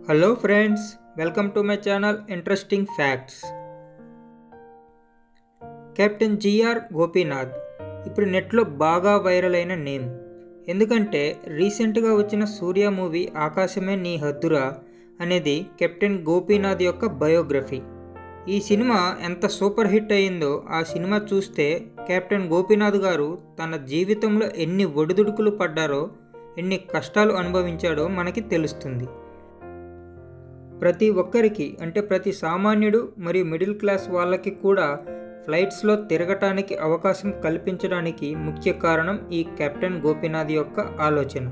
hello friends welcome to my channel interesting facts captain GR Gopinath ఇప్పుడు నెట్లో బాగా viral అయిన నేమ్ ఎందుకంటే రీసెంట్గా వచ్చిన సూర్య మూవీ ఆకాశమే నీ హద్దురా అనేది కెప్టెన్ గోపీనాథ్ యొక్క బయోగ్రఫీ ఈ సినిమా ఎంత సూపర్ హిట్ అయిందో ఆ సినిమా చూస్తే కెప్టెన్ గోపీనాథ్ గారు తన జీవితంలో ఎన్ని ఒడిదుడుకులు పడ్డారో ఎన్ని కష్టాలు అనుభవించాడో మనకి తెలుస్తుంది ప్రతి ఒక్కరికి అంటే ప్రతి సామాన్యుడు మరియు మిడిల్ క్లాస్ వాళ్ళకి కూడా ఫ్లైట్స్లో తిరగటానికి అవకాశం కల్పించడానికి ముఖ్య కారణం ఈ కెప్టెన్ గోపీనాథ్ యొక్క ఆలోచన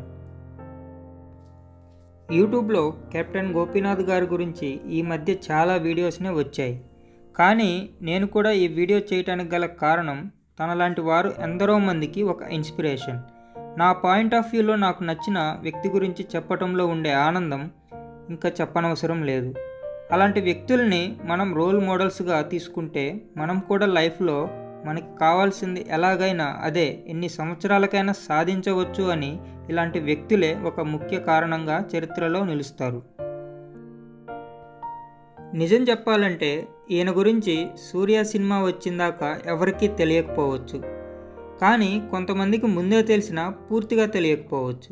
యూట్యూబ్లో కెప్టెన్ గోపీనాథ్ గారి గురించి ఈ మధ్య చాలా వీడియోస్నే వచ్చాయి కానీ నేను కూడా ఈ వీడియో చేయటానికి గల కారణం తనలాంటి వారు ఎందరో మందికి ఒక ఇన్స్పిరేషన్ నా పాయింట్ ఆఫ్ వ్యూలో నాకు నచ్చిన వ్యక్తి గురించి చెప్పటంలో ఉండే ఆనందం ఇంకా చెప్పనవసరం లేదు అలాంటి వ్యక్తుల్ని మనం రోల్ మోడల్స్గా తీసుకుంటే మనం కూడా లైఫ్లో మనకి కావాల్సింది ఎలాగైనా అదే ఎన్ని సంవత్సరాలకైనా సాధించవచ్చు అని ఇలాంటి వ్యక్తులే ఒక ముఖ్య కారణంగా చరిత్రలో నిలుస్తారు నిజం చెప్పాలంటే ఈయన గురించి సూర్య సినిమా వచ్చిందాక ఎవరికీ తెలియకపోవచ్చు కానీ కొంతమందికి ముందే తెలిసినా పూర్తిగా తెలియకపోవచ్చు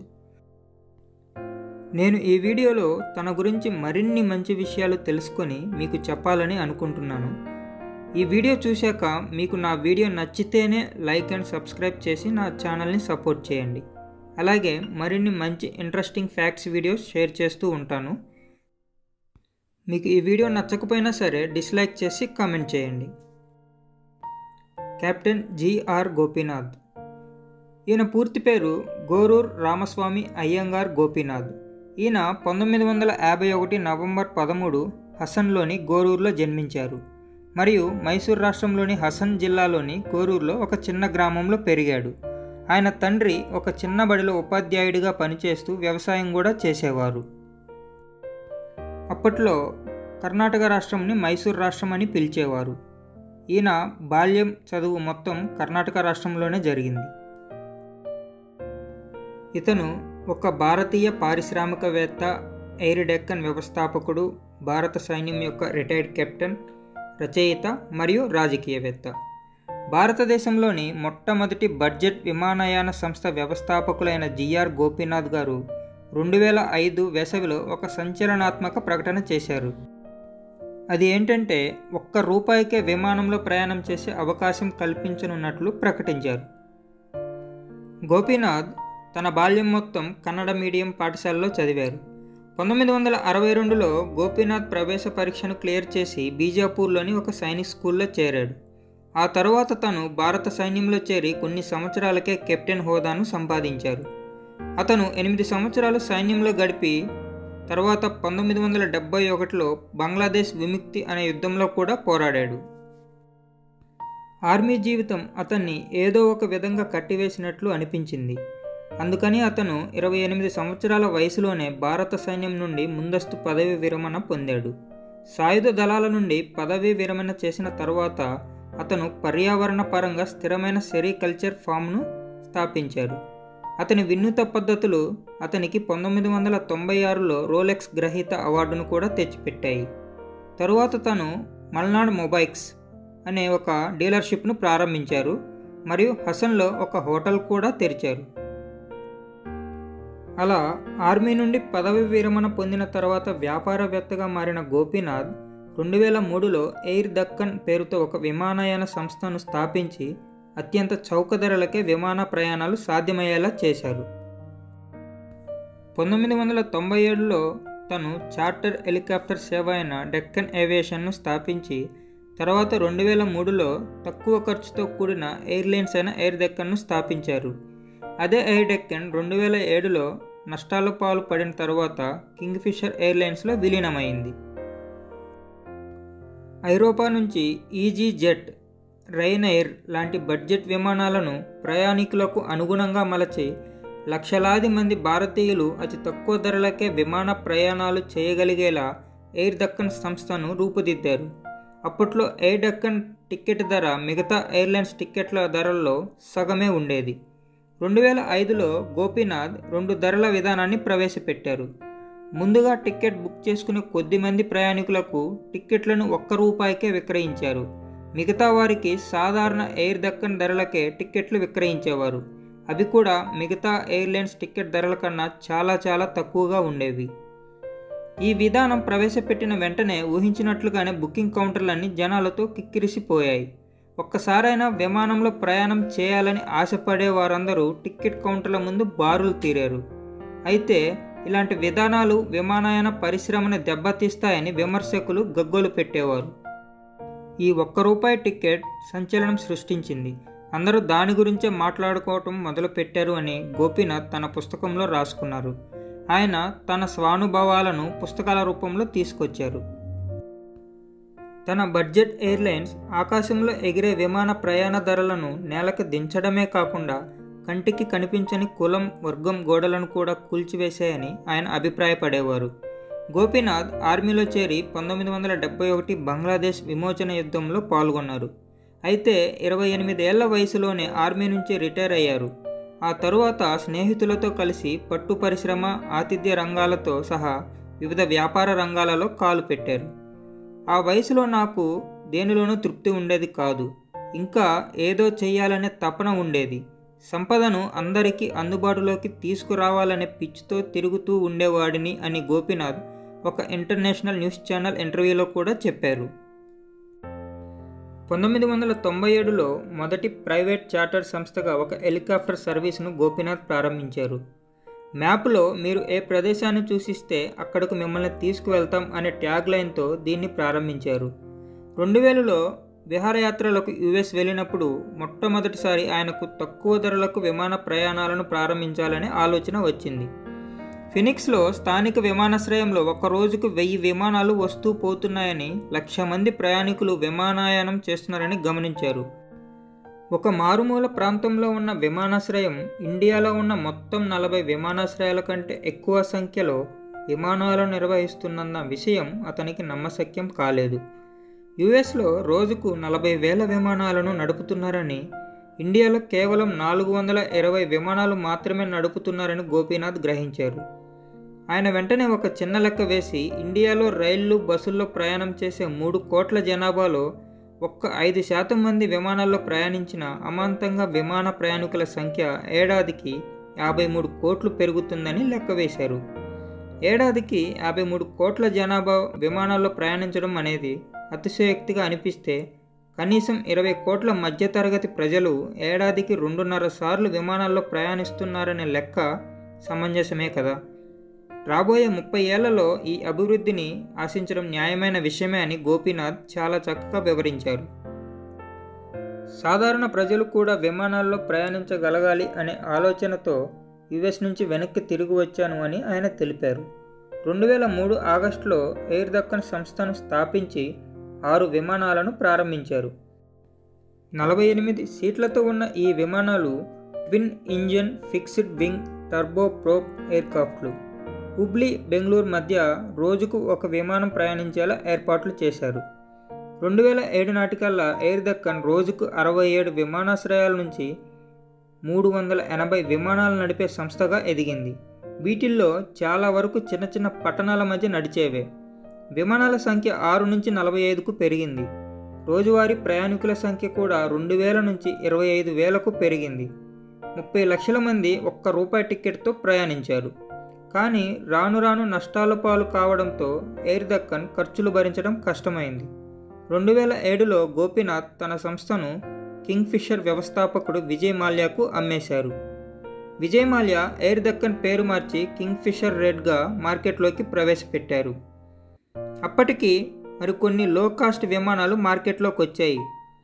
నేను ఈ వీడియోలో తన గురించి మరిన్ని మంచి విషయాలు తెలుసుకొని మీకు చెప్పాలని అనుకుంటున్నాను ఈ వీడియో చూశాక మీకు నా వీడియో నచ్చితేనే లైక్ అండ్ సబ్స్క్రైబ్ చేసి నా ఛానల్ని సపోర్ట్ చేయండి అలాగే మరిన్ని మంచి ఇంట్రెస్టింగ్ ఫ్యాక్ట్స్ వీడియోస్ షేర్ చేస్తూ ఉంటాను మీకు ఈ వీడియో నచ్చకపోయినా సరే డిస్లైక్ చేసి కామెంట్ చేయండి కెప్టెన్ జిఆర్ గోపీనాథ్ ఈయన పూర్తి పేరు గోరూర్ రామస్వామి అయ్యంగార్ గోపీనాథ్ ఈయన పంతొమ్మిది వందల యాభై ఒకటి నవంబర్ పదమూడు హసన్లోని గోరూరులో జన్మించారు మరియు మైసూర్ రాష్ట్రంలోని హసన్ జిల్లాలోని గోరూరులో ఒక చిన్న గ్రామంలో పెరిగాడు ఆయన తండ్రి ఒక చిన్న బడిలో ఉపాధ్యాయుడిగా పనిచేస్తూ వ్యవసాయం కూడా చేసేవారు అప్పట్లో కర్ణాటక రాష్ట్రంని మైసూర్ రాష్ట్రం అని పిలిచేవారు ఈయన బాల్యం చదువు మొత్తం కర్ణాటక రాష్ట్రంలోనే జరిగింది ఇతను ఒక భారతీయ పారిశ్రామికవేత్త ఎయిర్ డెక్కన్ వ్యవస్థాపకుడు భారత సైన్యం యొక్క రిటైర్డ్ కెప్టెన్ రచయిత మరియు రాజకీయవేత్త భారతదేశంలోని మొట్టమొదటి బడ్జెట్ విమానయాన సంస్థ వ్యవస్థాపకులైన జిఆర్ గోపీనాథ్ గారు రెండు వేల ఐదు వేసవిలో ఒక సంచలనాత్మక ప్రకటన చేశారు అది ఏంటంటే ఒక్క రూపాయికే విమానంలో ప్రయాణం చేసే అవకాశం కల్పించనున్నట్లు ప్రకటించారు గోపీనాథ్ తన బాల్యం మొత్తం కన్నడ మీడియం పాఠశాలలో చదివారు పంతొమ్మిది వందల అరవై రెండులో గోపీనాథ్ ప్రవేశ పరీక్షను క్లియర్ చేసి బీజాపూర్లోని ఒక సైనిక్ స్కూల్లో చేరాడు ఆ తరువాత తను భారత సైన్యంలో చేరి కొన్ని సంవత్సరాలకే కెప్టెన్ హోదాను సంపాదించారు అతను ఎనిమిది సంవత్సరాలు సైన్యంలో గడిపి తర్వాత పంతొమ్మిది వందల డెబ్బై ఒకటిలో బంగ్లాదేశ్ విముక్తి అనే యుద్ధంలో కూడా పోరాడాడు ఆర్మీ జీవితం అతన్ని ఏదో ఒక విధంగా కట్టివేసినట్లు అనిపించింది అందుకని అతను ఇరవై ఎనిమిది సంవత్సరాల వయసులోనే భారత సైన్యం నుండి ముందస్తు పదవి విరమణ పొందాడు సాయుధ దళాల నుండి పదవీ విరమణ చేసిన తరువాత అతను పర్యావరణ పరంగా స్థిరమైన సెరికల్చర్ ఫామ్ను స్థాపించారు అతని వినూత పద్ధతులు అతనికి పంతొమ్మిది వందల తొంభై ఆరులో రోలెక్స్ గ్రహీత అవార్డును కూడా తెచ్చిపెట్టాయి తరువాత తను మల్నాడ్ మొబైక్స్ అనే ఒక డీలర్షిప్ను ప్రారంభించారు మరియు హసన్లో ఒక హోటల్ కూడా తెరిచారు అలా ఆర్మీ నుండి పదవి విరమణ పొందిన తర్వాత వ్యాపారవేత్తగా మారిన గోపీనాథ్ రెండు వేల మూడులో ఎయిర్ దక్కన్ పేరుతో ఒక విమానయాన సంస్థను స్థాపించి అత్యంత చౌక ధరలకే విమాన ప్రయాణాలు సాధ్యమయ్యేలా చేశారు పంతొమ్మిది వందల తొంభై ఏడులో తను చార్టర్ హెలికాప్టర్ సేవ అయిన డెక్కన్ ఏవియేషన్ను స్థాపించి తర్వాత రెండు వేల మూడులో తక్కువ ఖర్చుతో కూడిన ఎయిర్లైన్స్ అయిన ఎయిర్ డెక్కన్ను స్థాపించారు అదే ఎయిర్ డెక్కన్ రెండు వేల ఏడులో నష్టాల పాలు పడిన తర్వాత కింగ్ఫిషర్ ఎయిర్లైన్స్లో విలీనమైంది ఐరోపా నుంచి ఈజీ జెట్ రైన్ ఎయిర్ లాంటి బడ్జెట్ విమానాలను ప్రయాణికులకు అనుగుణంగా మలచి లక్షలాది మంది భారతీయులు అతి తక్కువ ధరలకే విమాన ప్రయాణాలు చేయగలిగేలా ఎయిర్ దక్కన్ సంస్థను రూపుదిద్దారు అప్పట్లో ఎయిర్ దక్కన్ టికెట్ ధర మిగతా ఎయిర్లైన్స్ టికెట్ల ధరల్లో సగమే ఉండేది రెండు వేల ఐదులో గోపీనాథ్ రెండు ధరల విధానాన్ని ప్రవేశపెట్టారు ముందుగా టికెట్ బుక్ చేసుకునే కొద్ది మంది ప్రయాణికులకు టిక్కెట్లను ఒక్క రూపాయికే విక్రయించారు మిగతా వారికి సాధారణ ఎయిర్ దక్కన్ ధరలకే టిక్కెట్లు విక్రయించేవారు అవి కూడా మిగతా ఎయిర్లైన్స్ టికెట్ ధరల కన్నా చాలా చాలా తక్కువగా ఉండేవి ఈ విధానం ప్రవేశపెట్టిన వెంటనే ఊహించినట్లుగానే బుకింగ్ కౌంటర్లన్నీ జనాలతో కిక్కిరిసిపోయాయి ఒక్కసారైనా విమానంలో ప్రయాణం చేయాలని ఆశపడే వారందరూ టికెట్ కౌంటర్ల ముందు బారులు తీరారు అయితే ఇలాంటి విధానాలు విమానయాన పరిశ్రమను దెబ్బతీస్తాయని విమర్శకులు గగ్గోలు పెట్టేవారు ఈ ఒక్క రూపాయి టికెట్ సంచలనం సృష్టించింది అందరూ దాని గురించే మాట్లాడుకోవటం మొదలుపెట్టారు అని గోపీనాథ్ తన పుస్తకంలో రాసుకున్నారు ఆయన తన స్వానుభవాలను పుస్తకాల రూపంలో తీసుకొచ్చారు తన బడ్జెట్ ఎయిర్లైన్స్ ఆకాశంలో ఎగిరే విమాన ప్రయాణ ధరలను నేలకు దించడమే కాకుండా కంటికి కనిపించని కులం వర్గం గోడలను కూడా కూల్చివేశాయని ఆయన అభిప్రాయపడేవారు గోపీనాథ్ ఆర్మీలో చేరి పంతొమ్మిది వందల డెబ్బై ఒకటి బంగ్లాదేశ్ విమోచన యుద్ధంలో పాల్గొన్నారు అయితే ఇరవై ఎనిమిదేళ్ల వయసులోనే ఆర్మీ నుంచి రిటైర్ అయ్యారు ఆ తరువాత స్నేహితులతో కలిసి పట్టు పరిశ్రమ ఆతిథ్య రంగాలతో సహా వివిధ వ్యాపార రంగాలలో కాలు పెట్టారు ఆ వయసులో నాకు దేనిలోనూ తృప్తి ఉండేది కాదు ఇంకా ఏదో చెయ్యాలనే తపన ఉండేది సంపదను అందరికీ అందుబాటులోకి తీసుకురావాలనే పిచ్చితో తిరుగుతూ ఉండేవాడిని అని గోపీనాథ్ ఒక ఇంటర్నేషనల్ న్యూస్ ఛానల్ ఇంటర్వ్యూలో కూడా చెప్పారు పంతొమ్మిది వందల తొంభై ఏడులో మొదటి ప్రైవేట్ చార్టర్ సంస్థగా ఒక హెలికాప్టర్ సర్వీస్ను గోపీనాథ్ ప్రారంభించారు మ్యాప్లో మీరు ఏ ప్రదేశాన్ని చూసిస్తే అక్కడకు మిమ్మల్ని తీసుకువెళ్తాం అనే ట్యాగ్ లైన్తో దీన్ని ప్రారంభించారు రెండు వేలలో విహారయాత్రలకు యుఎస్ వెళ్ళినప్పుడు మొట్టమొదటిసారి ఆయనకు తక్కువ ధరలకు విమాన ప్రయాణాలను ప్రారంభించాలనే ఆలోచన వచ్చింది ఫినిక్స్లో స్థానిక విమానాశ్రయంలో ఒక రోజుకు వెయ్యి విమానాలు వస్తూ పోతున్నాయని లక్ష మంది ప్రయాణికులు విమానయానం చేస్తున్నారని గమనించారు ఒక మారుమూల ప్రాంతంలో ఉన్న విమానాశ్రయం ఇండియాలో ఉన్న మొత్తం నలభై విమానాశ్రయాల కంటే ఎక్కువ సంఖ్యలో విమానాలను నిర్వహిస్తున్న విషయం అతనికి నమ్మశక్యం కాలేదు యుఎస్లో రోజుకు నలభై వేల విమానాలను నడుపుతున్నారని ఇండియాలో కేవలం నాలుగు వందల ఇరవై విమానాలు మాత్రమే నడుపుతున్నారని గోపీనాథ్ గ్రహించారు ఆయన వెంటనే ఒక చిన్న లెక్క వేసి ఇండియాలో రైళ్లు బస్సుల్లో ప్రయాణం చేసే మూడు కోట్ల జనాభాలో ఒక్క ఐదు శాతం మంది విమానాల్లో ప్రయాణించిన అమాంతంగా విమాన ప్రయాణికుల సంఖ్య ఏడాదికి యాభై మూడు కోట్లు పెరుగుతుందని లెక్క వేశారు ఏడాదికి యాభై మూడు కోట్ల జనాభా విమానాల్లో ప్రయాణించడం అనేది అతిశయోక్తిగా అనిపిస్తే కనీసం ఇరవై కోట్ల మధ్యతరగతి ప్రజలు ఏడాదికి రెండున్నర సార్లు విమానాల్లో ప్రయాణిస్తున్నారనే లెక్క సమంజసమే కదా రాబోయే ముప్పై ఏళ్లలో ఈ అభివృద్ధిని ఆశించడం న్యాయమైన విషయమే అని గోపీనాథ్ చాలా చక్కగా వివరించారు సాధారణ ప్రజలు కూడా విమానాల్లో ప్రయాణించగలగాలి అనే ఆలోచనతో యుఎస్ నుంచి వెనక్కి తిరిగి వచ్చాను అని ఆయన తెలిపారు రెండు వేల మూడు ఆగస్టులో ఎయిర్ దక్కన్ సంస్థను స్థాపించి ఆరు విమానాలను ప్రారంభించారు నలభై ఎనిమిది సీట్లతో ఉన్న ఈ విమానాలు twin engine fixed wing turboprop ఎయిర్క్రాఫ్ట్లు హుబ్లీ బెంగళూరు మధ్య రోజుకు ఒక విమానం ప్రయాణించేలా ఏర్పాట్లు చేశారు రెండు వేల ఏడు నాటికల్లా ఎయిర్ దక్కన్ రోజుకు అరవై ఏడు విమానాశ్రయాల నుంచి మూడు వందల ఎనభై విమానాలు నడిపే సంస్థగా ఎదిగింది వీటిల్లో చాలా వరకు చిన్న చిన్న పట్టణాల మధ్య నడిచేవే విమానాల సంఖ్య ఆరు నుంచి నలభై ఐదుకు పెరిగింది రోజువారీ ప్రయాణికుల సంఖ్య కూడా రెండు వేల నుంచి ఇరవై ఐదు వేలకు పెరిగింది ముప్పై లక్షల మంది ఒక్క రూపాయి టికెట్తో ప్రయాణించారు కానీ రాను రాను నష్టాల పాలు కావడంతో ఎయిర్ దక్కన్ ఖర్చులు భరించడం కష్టమైంది రెండు వేల ఏడులో గోపీనాథ్ తన సంస్థను కింగ్ ఫిషర్ వ్యవస్థాపకుడు విజయ్ మాల్యాకు అమ్మేశారు విజయ్ మాల్యా ఎయిర్ దక్కన్ పేరు మార్చి కింగ్ ఫిషర్ రెడ్గా మార్కెట్లోకి ప్రవేశపెట్టారు అప్పటికి మరికొన్ని లో కాస్ట్ విమానాలు మార్కెట్లోకి వచ్చాయి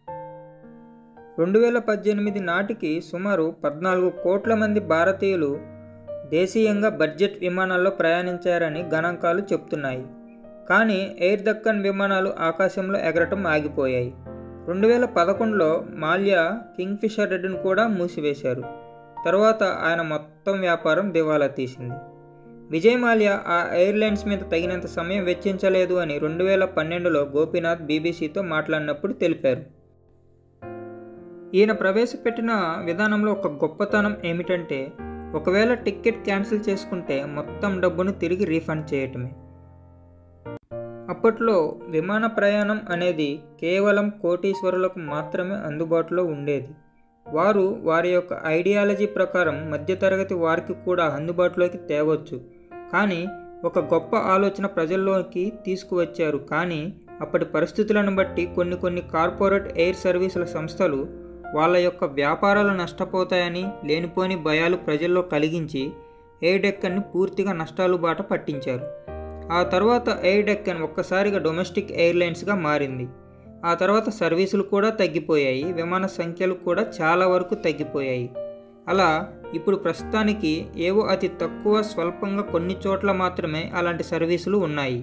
రెండు వేల పద్దెనిమిది నాటికి సుమారు పద్నాలుగు కోట్ల మంది భారతీయులు దేశీయంగా బడ్జెట్ విమానాల్లో ప్రయాణించారని గణాంకాలు చెప్తున్నాయి కానీ ఎయిర్ దక్కన్ విమానాలు ఆకాశంలో ఎగరటం ఆగిపోయాయి రెండు వేల పదకొండులో మాల్యా కింగ్ఫిషర్ రెడ్డిని కూడా మూసివేశారు తర్వాత ఆయన మొత్తం వ్యాపారం దివాలా తీసింది విజయ్ మాల్యా ఆ ఎయిర్లైన్స్ మీద తగినంత సమయం వెచ్చించలేదు అని రెండు వేల పన్నెండులో గోపీనాథ్ బీబీసీతో మాట్లాడినప్పుడు తెలిపారు ఈయన ప్రవేశపెట్టిన విధానంలో ఒక గొప్పతనం ఏమిటంటే ఒకవేళ టికెట్ క్యాన్సిల్ చేసుకుంటే మొత్తం డబ్బును తిరిగి రీఫండ్ చేయటమే అప్పట్లో విమాన ప్రయాణం అనేది కేవలం కోటీశ్వరులకు మాత్రమే అందుబాటులో ఉండేది వారు వారి యొక్క ఐడియాలజీ ప్రకారం మధ్యతరగతి వారికి కూడా అందుబాటులోకి తేవచ్చు కానీ ఒక గొప్ప ఆలోచన ప్రజల్లోకి తీసుకువచ్చారు కానీ అప్పటి పరిస్థితులను బట్టి కొన్ని కొన్ని కార్పొరేట్ ఎయిర్ సర్వీసుల సంస్థలు వాళ్ళ యొక్క వ్యాపారాలు నష్టపోతాయని లేనిపోని భయాలు ప్రజల్లో కలిగించి ఎయిర్ డెక్కన్ని పూర్తిగా నష్టాలు బాట పట్టించారు ఆ తర్వాత ఎయిర్ డెక్కన్ ఒక్కసారిగా డొమెస్టిక్ ఎయిర్లైన్స్గా మారింది ఆ తర్వాత సర్వీసులు కూడా తగ్గిపోయాయి విమాన సంఖ్యలు కూడా చాలా వరకు తగ్గిపోయాయి అలా ఇప్పుడు ప్రస్తుతానికి ఏవో అతి తక్కువ స్వల్పంగా కొన్ని చోట్ల మాత్రమే అలాంటి సర్వీసులు ఉన్నాయి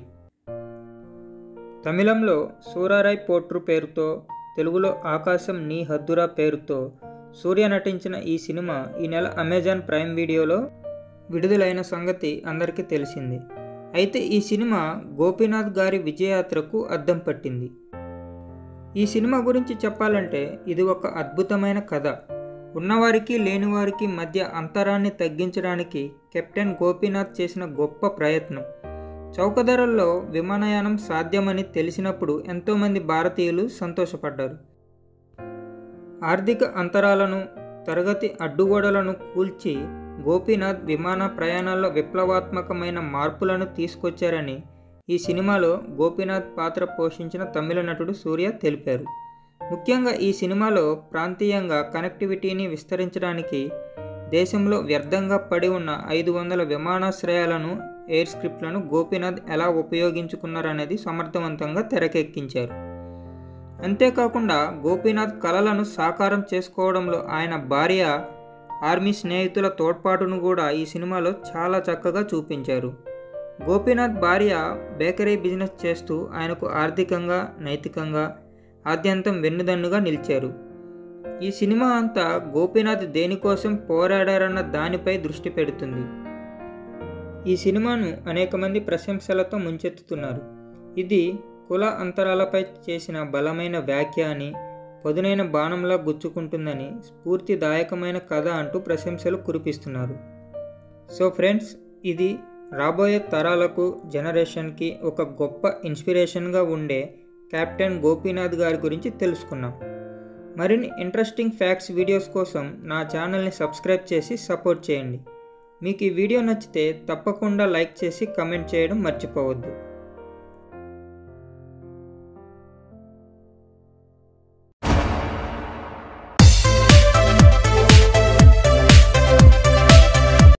తమిళంలో సూరారాయ్ పోట్రు పేరుతో తెలుగులో ఆకాశం నీ హద్దురా పేరుతో సూర్య నటించిన ఈ సినిమా ఈ నెల అమెజాన్ ప్రైమ్ వీడియోలో విడుదలైన సంగతి అందరికీ తెలిసింది అయితే ఈ సినిమా గోపీనాథ్ గారి విజయయాత్రకు అద్దం పట్టింది ఈ సినిమా గురించి చెప్పాలంటే ఇది ఒక అద్భుతమైన కథ ఉన్నవారికి లేనివారికి మధ్య అంతరాన్ని తగ్గించడానికి కెప్టెన్ గోపీనాథ్ చేసిన గొప్ప ప్రయత్నం చౌక ధరల్లో విమానయానం సాధ్యమని తెలిసినప్పుడు ఎంతోమంది భారతీయులు సంతోషపడ్డారు ఆర్థిక అంతరాలను తరగతి అడ్డుగోడలను కూల్చి గోపీనాథ్ విమాన ప్రయాణాల్లో విప్లవాత్మకమైన మార్పులను తీసుకొచ్చారని ఈ సినిమాలో గోపీనాథ్ పాత్ర పోషించిన తమిళ నటుడు సూర్య తెలిపారు ముఖ్యంగా ఈ సినిమాలో ప్రాంతీయంగా కనెక్టివిటీని విస్తరించడానికి దేశంలో వ్యర్థంగా పడి ఉన్న ఐదు వందల విమానాశ్రయాలను ఎయిర్ స్క్రిప్ట్లను గోపీనాథ్ ఎలా ఉపయోగించుకున్నారనేది సమర్థవంతంగా తెరకెక్కించారు అంతేకాకుండా గోపీనాథ్ కళలను సాకారం చేసుకోవడంలో ఆయన భార్య ఆర్మీ స్నేహితుల తోడ్పాటును కూడా ఈ సినిమాలో చాలా చక్కగా చూపించారు గోపీనాథ్ భార్య బేకరీ బిజినెస్ చేస్తూ ఆయనకు ఆర్థికంగా నైతికంగా ఆద్యంతం వెన్నుదన్నుగా నిలిచారు ఈ సినిమా అంతా గోపీనాథ్ దేనికోసం పోరాడారన్న దానిపై దృష్టి పెడుతుంది ఈ సినిమాను అనేక మంది ప్రశంసలతో ముంచెత్తుతున్నారు ఇది కుల అంతరాలపై చేసిన బలమైన వ్యాఖ్య అని పదునైన బాణంలా గుచ్చుకుంటుందని స్ఫూర్తిదాయకమైన కథ అంటూ ప్రశంసలు కురిపిస్తున్నారు సో ఫ్రెండ్స్ ఇది రాబోయే తరాలకు జనరేషన్కి ఒక గొప్ప ఇన్స్పిరేషన్గా ఉండే కెప్టెన్ గోపీనాథ్ గారి గురించి తెలుసుకున్నాం మరిన్ని ఇంట్రెస్టింగ్ ఫ్యాక్ట్స్ వీడియోస్ కోసం నా ఛానల్ని సబ్స్క్రైబ్ చేసి సపోర్ట్ చేయండి మీకు ఈ వీడియో నచ్చితే తప్పకుండా లైక్ చేసి కమెంట్ చేయడం మర్చిపోవద్దు